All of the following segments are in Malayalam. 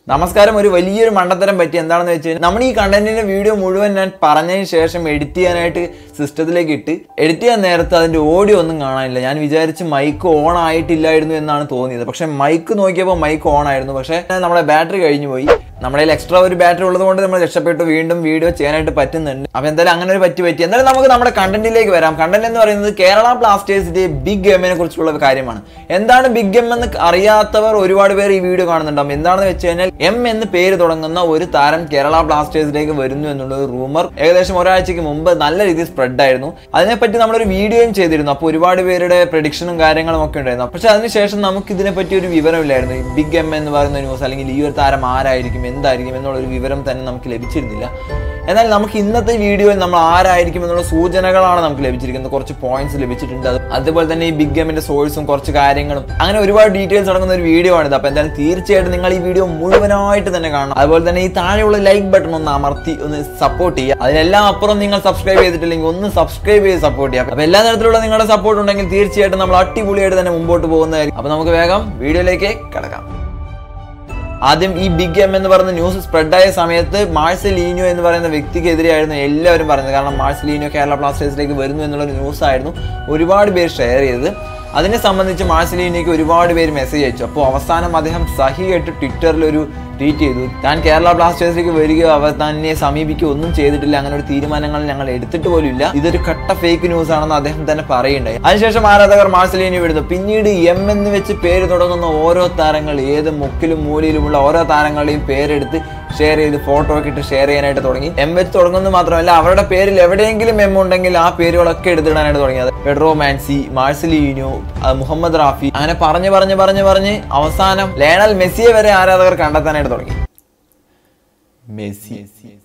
നമസ്കാരം ഒരു വലിയൊരു മണ്ടത്തരം പറ്റി എന്താണെന്ന് വെച്ച് കഴിഞ്ഞാൽ നമ്മൾ ഈ കണ്ടന്റിന്റെ വീഡിയോ മുഴുവൻ ഞാൻ പറഞ്ഞതിന് ശേഷം എഡിറ്റ് ചെയ്യാനായിട്ട് സിസ്റ്റത്തിലേക്ക് ഇട്ട് എഡിറ്റ് ചെയ്യാൻ നേരത്ത് അതിന്റെ ഓഡിയോ ഒന്നും കാണാനില്ല ഞാൻ വിചാരിച്ച് മൈക്ക് ഓൺ ആയിട്ടില്ലായിരുന്നു എന്നാണ് തോന്നിയത് പക്ഷെ മൈക്ക് നോക്കിയപ്പോൾ മൈക്ക് ഓൺ ആയിരുന്നു പക്ഷേ നമ്മുടെ ബാറ്ററി കഴിഞ്ഞു പോയി നമ്മുടെ കയ്യിൽ എക്സ്ട്രാ ഒരു ബാറ്ററി ഉള്ളത് കൊണ്ട് നമ്മൾ രക്ഷപ്പെട്ടു വീണ്ടും വീഡിയോ ചെയ്യാനായിട്ട് പറ്റുന്നുണ്ട് അപ്പൊ എന്തായാലും അങ്ങനെ ഒരു പറ്റി പറ്റി എന്തായാലും നമുക്ക് നമ്മുടെ കണ്ടന്റിലേക്ക് വരാം കണ്ടന്റ് എന്ന് പറയുന്നത് കേരള ബ്ലാസ്റ്റേഴ്സിന്റെ ബിഗ് ഗെയിമിനെ കുറിച്ചുള്ള കാര്യമാണ് എന്താണ് ബിഗ് ഗെയിം എന്ന് അറിയാത്തവർ ഒരുപാട് പേർ ഈ വീഡിയോ കാണുന്നുണ്ടാവും എന്താണെന്ന് വെച്ച് കഴിഞ്ഞാൽ എം എന്ന് പേര് തുടങ്ങുന്ന ഒരു താരം കേരള ബ്ലാസ്റ്റേഴ്സിലേക്ക് വരുന്നു എന്നുള്ള റൂമർ ഏകദേശം ഒരാഴ്ചക്ക് മുമ്പ് നല്ല രീതിയിൽ സ്പ്രെഡ് ആയിരുന്നു അതിനെപ്പറ്റി നമ്മളൊരു വീഡിയോയും ചെയ്തിരുന്നു അപ്പോൾ ഒരുപാട് പേരുടെ പ്രഡിക്ഷനും കാര്യങ്ങളും ഒക്കെ ഉണ്ടായിരുന്നു പക്ഷെ അതിനുശേഷം നമുക്ക് ഇതിനെപ്പറ്റി ഒരു വിവരമില്ലായിരുന്നു ഈ ബിഗ് എം എന്ന് പറയുന്ന ന്യൂസ് അല്ലെങ്കിൽ ഈ ഒരു താരം ആരായിരിക്കും എന്തായിരിക്കും എന്നുള്ള ഒരു വിവരം തന്നെ നമുക്ക് ലഭിച്ചിരുന്നില്ല എന്നാൽ നമുക്ക് ഇന്നത്തെ വീഡിയോയിൽ നമ്മൾ ആരായിരിക്കും എന്നുള്ള സൂചനകളാണ് നമുക്ക് ലഭിച്ചിരിക്കുന്നത് കുറച്ച് പോയിന്റ്സ് ലഭിച്ചിട്ടുണ്ട് അത് അതുപോലെ തന്നെ ഈ ബിഗ് ഗെയിമിന്റെ സോഴ്സും കുറച്ച് കാര്യങ്ങളും അങ്ങനെ ഒരുപാട് ഡീറ്റെയിൽസ് അടങ്ങുന്ന ഒരു വീഡിയോ ആണിത് അപ്പോൾ എന്തായാലും തീർച്ചയായിട്ടും നിങ്ങൾ ഈ വീഡിയോ മുഴുവനായിട്ട് തന്നെ കാണണം അതുപോലെ തന്നെ ഈ താഴെയുള്ള ലൈക്ക് ബട്ടൺ ഒന്ന് അമർത്തി ഒന്ന് സപ്പോർട്ട് ചെയ്യുക അതിനെല്ലാം അപ്പുറം നിങ്ങൾ സബ്സ്ക്രൈബ് ചെയ്തിട്ടില്ലെങ്കിൽ ഒന്ന് സബ്സ്ക്രൈബ് ചെയ്ത് സപ്പോർട്ട് ചെയ്യുക അപ്പോൾ എല്ലാ തരത്തിലുള്ള നിങ്ങളുടെ സപ്പോർട്ട് ഉണ്ടെങ്കിൽ തീർച്ചയായിട്ടും നമ്മൾ അടിപൊളിയായിട്ട് തന്നെ മുമ്പോട്ട് പോകുന്നതായിരിക്കും അപ്പോൾ നമുക്ക് വേഗം വീഡിയോയിലേക്ക് കിടക്കാം ആദ്യം ഈ ബിഗ് എം എന്ന് പറയുന്ന ന്യൂസ് സ്പ്രെഡായ സമയത്ത് മാഴ്സലീനോ എന്ന് പറയുന്ന വ്യക്തിക്കെതിരെയായിരുന്നു എല്ലാവരും പറഞ്ഞത് കാരണം മാഴ്സലീനോ കേരള ബ്ലാസ്റ്റേഴ്സിലേക്ക് വരുന്നു എന്നുള്ള ന്യൂസ് ആയിരുന്നു ഒരുപാട് പേര് ഷെയർ ചെയ്തത് അതിനെ സംബന്ധിച്ച് മാഴ്സലീനോയ്ക്ക് ഒരുപാട് പേര് മെസ്സേജ് അയച്ചു അപ്പോൾ അവസാനം അദ്ദേഹം സഹിയായിട്ട് ട്വിറ്ററിൽ ഒരു ട്വീറ്റ് ചെയ്തു താൻ കേരള ബ്ലാസ്റ്റേഴ്സിലേക്ക് വരികയോ അവർ തന്നെ സമീപിക്കുകയോ ഒന്നും ചെയ്തിട്ടില്ല അങ്ങനെ ഒരു തീരുമാനങ്ങൾ ഞങ്ങൾ എടുത്തിട്ട് പോലും ഇല്ല ഇതൊരു കട്ട ഫേക്ക് ന്യൂസ് ആണെന്ന് അദ്ദേഹം തന്നെ പറയുണ്ടായി അതിനുശേഷം ആരാധകർ മാർസലീനി വിടുന്നു പിന്നീട് എം എന്ന് വെച്ച് പേര് തുടങ്ങുന്ന ഓരോ താരങ്ങൾ ഏത് മുക്കിലും മൂലയിലുമുള്ള ഓരോ താരങ്ങളുടെയും പേരെടുത്ത് ഷെയർ ചെയ്ത് ഫോട്ടോ ഒക്കെ ഇട്ട് ഷെയർ ചെയ്യാനായിട്ട് തുടങ്ങി എം വെച്ച് തുടങ്ങുന്നത് മാത്രമല്ല അവരുടെ പേരിൽ എവിടെയെങ്കിലും എം ഉണ്ടെങ്കിൽ ആ പേരുകളൊക്കെ എടുത്തിടാനായിട്ട് തുടങ്ങിയത് Pedro Mansi Marcelino Muhammad Rafi അങ്ങനെ പറഞ്ഞ് പറഞ്ഞ് പറഞ്ഞ് പറഞ്ഞ് അവസാനം ലേണൽ മെസ്സിയെ വരെ ആരാധകർ കണ്ടെത്താനായിട്ട് തുടങ്ങി മെസ്സി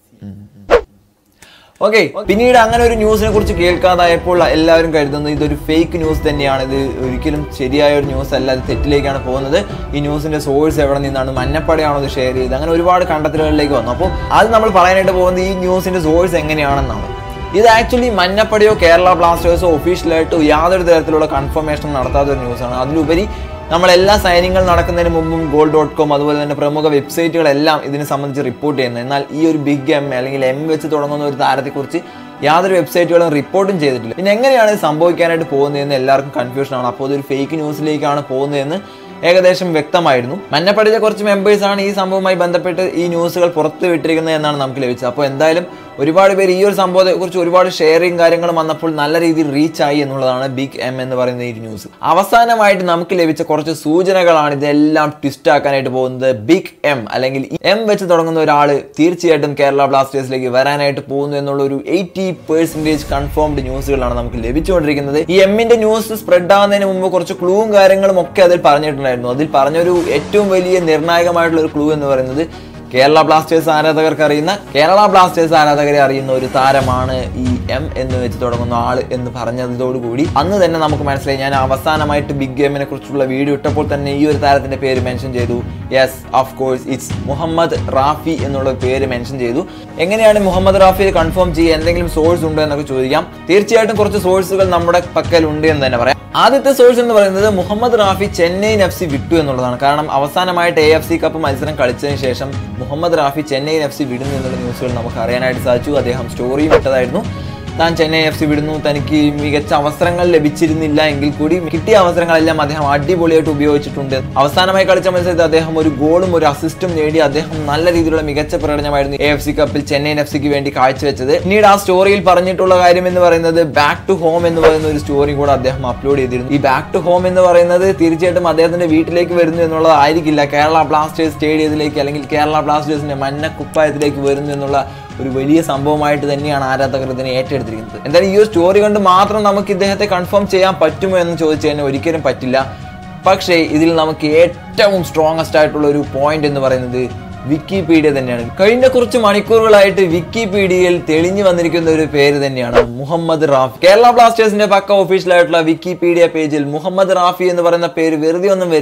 ഓക്കെ പിന്നീട് അങ്ങനെ ഒരു ന്യൂസിനെ കുറിച്ച് കേൾക്കാതായപ്പോൾ എല്ലാവരും കരുതുന്നത് ഇതൊരു ഫേക്ക് ന്യൂസ് തന്നെയാണ് ഇത് ഒരിക്കലും ശരിയായ ഒരു ന്യൂസ് അല്ല ഇത് തെറ്റിലേക്കാണ് പോകുന്നത് ഈ ന്യൂസിന്റെ സോഴ്സ് എവിടെ നിന്നാണ് മഞ്ഞപ്പടയാണോ ഇത് ഷെയർ ചെയ്ത് അങ്ങനെ ഒരുപാട് കണ്ടെത്തലുകളിലേക്ക് വന്നു അപ്പോൾ അത് നമ്മൾ പറയാനായിട്ട് പോകുന്നത് ഈ ന്യൂസിന്റെ സോഴ്സ് എങ്ങനെയാണെന്നാണ് ഇത് ആക്ച്വലി മഞ്ഞപ്പടയോ കേരള ബ്ലാസ്റ്റേഴ്സോ ഒഫീഷ്യലായിട്ടോ യാതൊരു തരത്തിലുള്ള കൺഫർമേഷൻ നടത്താത്ത ഒരു ന്യൂസാണ് അതിലുപരി നമ്മൾ എല്ലാ സൈനിങ്ങൾ നടക്കുന്നതിന് മുമ്പും ഗോൾ ഡോട്ട് കോം അതുപോലെ തന്നെ പ്രമുഖ വെബ്സൈറ്റുകളെല്ലാം ഇതിനെ സംബന്ധിച്ച് റിപ്പോർട്ട് ചെയ്യുന്നത് എന്നാൽ ഈ ഒരു ബിഗ് എം അല്ലെങ്കിൽ എം വെച്ച് തുടങ്ങുന്ന ഒരു താരത്തെക്കുറിച്ച് യാതൊരു വെബ്സൈറ്റുകളും റിപ്പോർട്ടും ചെയ്തിട്ടില്ല പിന്നെ എങ്ങനെയാണ് ഇത് സംഭവിക്കാനായിട്ട് പോകുന്നതെന്ന് എല്ലാവർക്കും കൺഫ്യൂഷൻ ആണ് അപ്പോൾ ഇതൊരു ഫേക്ക് ന്യൂസിലേക്കാണ് പോകുന്നതെന്ന് ഏകദേശം വ്യക്തമായിരുന്നു മഞ്ഞപ്പടിച്ച കുറച്ച് മെമ്പേഴ്സ് ആണ് ഈ സംഭവവുമായി ബന്ധപ്പെട്ട് ഈ ന്യൂസുകൾ പുറത്ത് വിട്ടിരിക്കുന്നത് എന്നാണ് നമുക്ക് ലഭിച്ചത് അപ്പോൾ എന്തായാലും ഒരുപാട് പേര് ഈ ഒരു സംഭവത്തെ കുറിച്ച് ഒരുപാട് ഷെയറിങ് കാര്യങ്ങളും വന്നപ്പോൾ നല്ല രീതിയിൽ റീച്ച് ആയി എന്നുള്ളതാണ് ബിഗ് എം എന്ന് പറയുന്ന ഈ ന്യൂസ് അവസാനമായിട്ട് നമുക്ക് ലഭിച്ച കുറച്ച് സൂചനകളാണ് ഇതെല്ലാം ട്വിസ്റ്റ് ആക്കാനായിട്ട് പോകുന്നത് ബിഗ് എം അല്ലെങ്കിൽ എം വെച്ച് തുടങ്ങുന്ന ഒരാൾ തീർച്ചയായിട്ടും കേരള ബ്ലാസ്റ്റേഴ്സിലേക്ക് വരാനായിട്ട് പോകുന്നു എന്നുള്ള ഒരു എയ്റ്റി പെർസെൻറ്റേജ് കൺഫേംഡ് ന്യൂസുകളാണ് നമുക്ക് ലഭിച്ചുകൊണ്ടിരിക്കുന്നത് ഈ എമ്മിന്റെ ന്യൂസ് സ്പ്രെഡ് ആവുന്നതിന് മുമ്പ് കുറച്ച് ക്ലൂവും കാര്യങ്ങളും ഒക്കെ അതിൽ പറഞ്ഞിട്ടുണ്ടായിരുന്നു അതിൽ പറഞ്ഞൊരു ഏറ്റവും വലിയ നിർണായകമായിട്ടുള്ള ഒരു ക്ലൂ എന്ന് പറയുന്നത് കേരള ബ്ലാസ്റ്റേഴ്സ് ആരാധകർക്ക് അറിയുന്ന കേരള ബ്ലാസ്റ്റേഴ്സ് ആരാധകരെ അറിയുന്ന ഒരു താരമാണ് ഈ എം എന്ന് വെച്ച് തുടങ്ങുന്ന ആള് എന്ന് പറഞ്ഞതോടുകൂടി അന്ന് തന്നെ നമുക്ക് മനസ്സിലായി ഞാൻ അവസാനമായിട്ട് ബിഗ് ഗെയിമിനെ കുറിച്ചുള്ള വീഡിയോ ഇട്ടപ്പോൾ തന്നെ ഈ ഒരു താരത്തിന്റെ പേര് മെൻഷൻ ചെയ്തു yes of course it's Muhammad Rafi എന്നുള്ള പേര് മെൻഷൻ ചെയ്തു എങ്ങനെയാണ് മുഹമ്മദ് റാഫി കൺഫേം ചെയ്യുക എന്തെങ്കിലും സോഴ്സ് ഉണ്ടോ എന്നൊക്കെ ചോദിക്കാം തീർച്ചയായിട്ടും കുറച്ച് സോഴ്സുകൾ നമ്മുടെ പക്കൽ ഉണ്ട് എന്ന് തന്നെ പറയാം ആദ്യത്തെ സോഴ്സ് എന്ന് പറയുന്നത് മുഹമ്മദ് റാഫി ചെന്നൈയിൻ എഫ് സി വിട്ടു എന്നുള്ളതാണ് കാരണം അവസാനമായിട്ട് എ എഫ് സി കപ്പ് മത്സരം കളിച്ചതിന് ശേഷം മുഹമ്മദ് റാഫി ചെന്നൈയിൻ എഫ് സി വിടുന്നു എന്നുള്ള ന്യൂസുകൾ നമുക്ക് അറിയാനായിട്ട് സാധിച്ചു അദ്ദേഹം സ്റ്റോറിയും ഇട്ടതായിരുന്നു താൻ ചെന്നൈ എഫ് സി വിടുന്നു തനിക്ക് മികച്ച അവസരങ്ങൾ ലഭിച്ചിരുന്നില്ല എങ്കിൽ കൂടി കിട്ടിയ അവസരങ്ങളെല്ലാം അദ്ദേഹം അടിപൊളിയായിട്ട് ഉപയോഗിച്ചിട്ടുണ്ട് അവസാനമായി കളിച്ച മത്സരത്തിൽ അദ്ദേഹം ഒരു ഗോളും ഒരു അസിസ്റ്റും നേടി അദ്ദേഹം നല്ല രീതിയിലുള്ള മികച്ച പ്രകടനമായിരുന്നു എ എഫ് സി കപ്പിൽ ചെന്നൈയിൻ എഫ് സിക്ക് വേണ്ടി കാഴ്ചവെച്ചത് പിന്നീട് ആ സ്റ്റോറിയിൽ പറഞ്ഞിട്ടുള്ള കാര്യം എന്ന് പറയുന്നത് ബാക്ക് ടു ഹോം എന്ന് പറയുന്ന ഒരു സ്റ്റോറി കൂടെ അദ്ദേഹം അപ്ലോഡ് ചെയ്തിരുന്നു ഈ ബാക്ക് ടു ഹോം എന്ന് പറയുന്നത് തീർച്ചയായിട്ടും അദ്ദേഹത്തിന്റെ വീട്ടിലേക്ക് വരുന്നു എന്നുള്ളതായിരിക്കില്ല കേരള ബ്ലാസ്റ്റേഴ്സ് സ്റ്റേഡിയത്തിലേക്ക് അല്ലെങ്കിൽ കേരള ബ്ലാസ്റ്റേഴ്സിന്റെ മഞ്ഞ കുപ്പായത്തിലേക്ക് വരുന്നു എന്നുള്ള ഒരു വലിയ സംഭവമായിട്ട് തന്നെയാണ് ആരാധകർ ഇതിനെ ഏറ്റെടുത്തിരിക്കുന്നത് എന്തായാലും ഈ ഒരു സ്റ്റോറി കൊണ്ട് മാത്രം നമുക്ക് ഇദ്ദേഹത്തെ കൺഫേം ചെയ്യാൻ പറ്റുമോ എന്ന് ചോദിച്ചു കഴിഞ്ഞാൽ ഒരിക്കലും പറ്റില്ല പക്ഷേ ഇതിൽ നമുക്ക് ഏറ്റവും സ്ട്രോങ്ങസ്റ്റ് ആയിട്ടുള്ള ഒരു പോയിന്റ് എന്ന് പറയുന്നത് വിക്കിപീഡിയ തന്നെയാണ് കഴിഞ്ഞ കുറച്ച് മണിക്കൂറുകളായിട്ട് വിക്കിപീഡിയയിൽ തെളിഞ്ഞു വന്നിരിക്കുന്ന ഒരു പേര് തന്നെയാണ് മുഹമ്മദ് റാഫി കേരള ബ്ലാസ്റ്റേഴ്സിന്റെ പക്ക ഒഫീഷ്യൽ ആയിട്ടുള്ള വിക്കിപീഡിയ പേജിൽ മുഹമ്മദ് റാഫി എന്ന് പറയുന്ന പേര് വെറുതെ ഒന്നും വരില്ല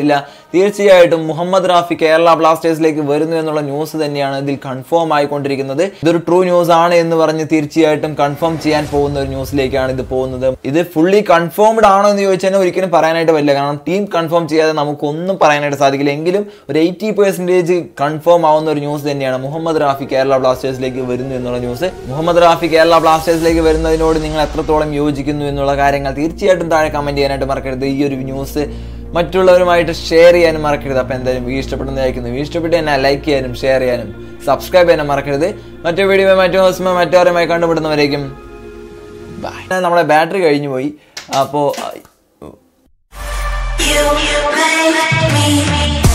തീർച്ചയായിട്ടും മുഹമ്മദ് റാഫി കേരള ബ്ലാസ്റ്റേഴ്സിലേക്ക് വരുന്നു എന്നുള്ള ന്യൂസ് തന്നെയാണ് ഇതിൽ കൺഫേം ആയിക്കൊണ്ടിരിക്കുന്നത് ഇതൊരു ട്രൂ ന്യൂസ് ആണ് എന്ന് പറഞ്ഞ് തീർച്ചയായിട്ടും കൺഫേം ചെയ്യാൻ പോകുന്ന ഒരു ന്യൂസിലേക്കാണ് ഇത് പോകുന്നത് ഇത് ഫുള്ളി കൺഫേംഡ് ആണോ എന്ന് ചോദിച്ചാൽ ഒരിക്കലും പറയാനായിട്ട് പറ്റില്ല കാരണം ടീം കൺഫേം ചെയ്യാതെ നമുക്കൊന്നും പറയാനായിട്ട് സാധിക്കില്ല എങ്കിലും ഒരു എയ്റ്റി പെർസെൻറ്റേജ് കൺഫേം ആവുന്ന ഒരു ന്യൂസ് തന്നെയാണ് മുഹമ്മദ് റാഫി കേരള ബ്ലാസ്റ്റേഴ്സിലേക്ക് വരുന്നു എന്നുള്ള ന്യൂസ് മുഹമ്മദ് റാഫി കേരള ബ്ലാസ്റ്റേഴ്സിലേക്ക് വരുന്നതിനോട് നിങ്ങൾ എത്രത്തോളം യോജിക്കുന്നു എന്നുള്ള കാര്യങ്ങൾ തീർച്ചയായിട്ടും താഴെ കമന്റ് ചെയ്യാനായിട്ട് മറക്കരുത് ഈ ഒരു ന്യൂസ് മറ്റുള്ളവരുമായിട്ട് ഷെയർ ചെയ്യാനും മറക്കരുത് അപ്പോൾ എന്തായാലും വീഡിയോ ഇഷ്ടപ്പെടുന്നതായിരിക്കുന്നു വീഡിയോ ഇഷ്ടപ്പെട്ട് തന്നെ ലൈക്ക് ചെയ്യാനും ഷെയർ ചെയ്യാനും സബ്സ്ക്രൈബ് ചെയ്യാനും മറക്കരുത് മറ്റു വീഡിയോ മറ്റു ദിവസം മറ്റോരുമായി കണ്ടുപിടുന്നവരേക്കും ബൈ നമ്മളെ ബാറ്ററി കഴിഞ്ഞു പോയി അപ്പോൾ You make me